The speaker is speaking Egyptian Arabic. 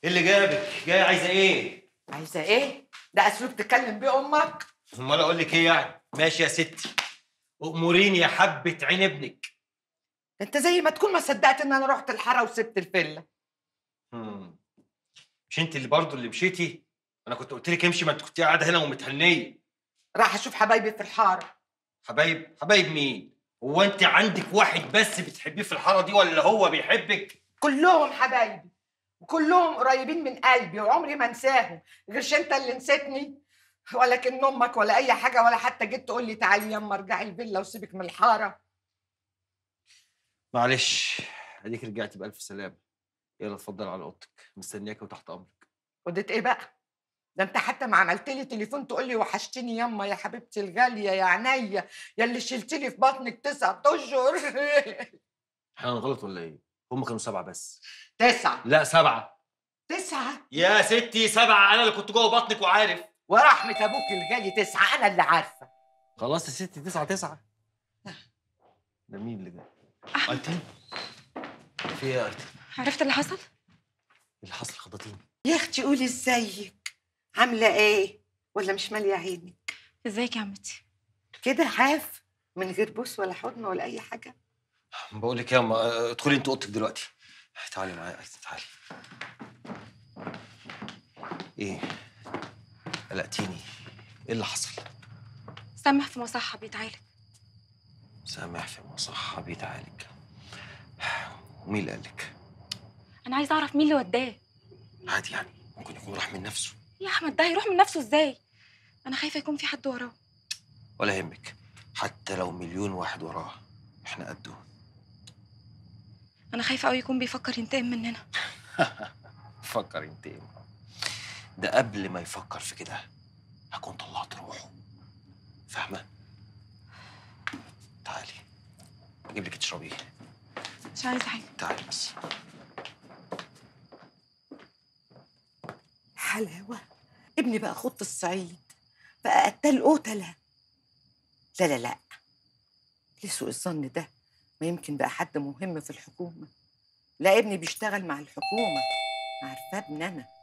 ايه اللي جابك؟ جاي عايزه ايه؟ عايزه ايه ده اسلوب تكلم بيه امك امال اقول لك ايه يعني؟ ماشي يا ستي اموريني يا حبه عين ابنك ده انت زي ما تكون ما صدقت ان انا رحت الحاره وسبت الفيلا هم. مش انت اللي برضه اللي مشيتي؟ انا كنت قلت لك امشي ما انت كنت قاعده هنا ومتهنيه راح اشوف حبايبي في الحاره حبايب حبايب مين؟ هو انت عندك واحد بس بتحبيه في الحاره دي ولا هو بيحبك؟ كلهم حبايبي وكلهم قريبين من قلبي وعمري ما انساهم غيرش انت اللي نسيتني ولا كن امك ولا اي حاجه ولا حتى جيت تقول لي تعالي يما ارجعي الفيلا وسيبك من الحاره معلش اديك رجعتي بألف سلامة يلا اتفضل على اوضتك مستنياك وتحت امرك وديت ايه بقى ده انت حتى ما عملت لي تليفون تقول لي وحشتني يما يا حبيبتي الغاليه يا عينيا يا اللي شلت لي في بطنك تسعة اشهر احنا غلط ولا ايه؟ هم كانوا سبعة بس تسعة لا سبعة تسعة يا ستي سبعة انا اللي كنت جوه بطنك وعارف ورحمة ابوك الغالي تسعة انا اللي عارفة خلاص يا ستي تسعة تسعة ده مين اللي جاي؟ ايتم في ايه يا ايتم؟ عرفت اللي حصل؟ اللي حصل خضتيني يا اختي قولي ازيك عاملة ايه ولا مش مالية عيني ازيك يا عمتي؟ كده حاف من غير بوس ولا حضن ولا اي حاجة بقول لك يا اما اه، ادخلي انت اوضتك دلوقتي تعالي معايا ايتم تعالي ايه؟ قلقتيني ايه اللي حصل؟ سامح في مصحة بيتعالج سامح في مصحة بيتعالج ومين اللي قالك؟ انا عايزه اعرف مين اللي وداه عادي يعني ممكن يكون راح من نفسه يا احمد ده هيروح من نفسه ازاي انا خايفه يكون في حد وراه ولا يهمك حتى لو مليون واحد وراه احنا قده انا خايفه قوي يكون بيفكر ينتقم مننا فكر ينتقم ده قبل ما يفكر في كده هكون طلعت روحه فاهمة؟ تعالي اجيب لك تشربيه مش عايزه حاجه تعالي بس حلاوة ابني بقى خط الصعيد بقى قتال قتلة لا لا لا لسوء الظن ده ما يمكن بقى حد مهم في الحكومة لا ابني بيشتغل مع الحكومة عارفاه ابن انا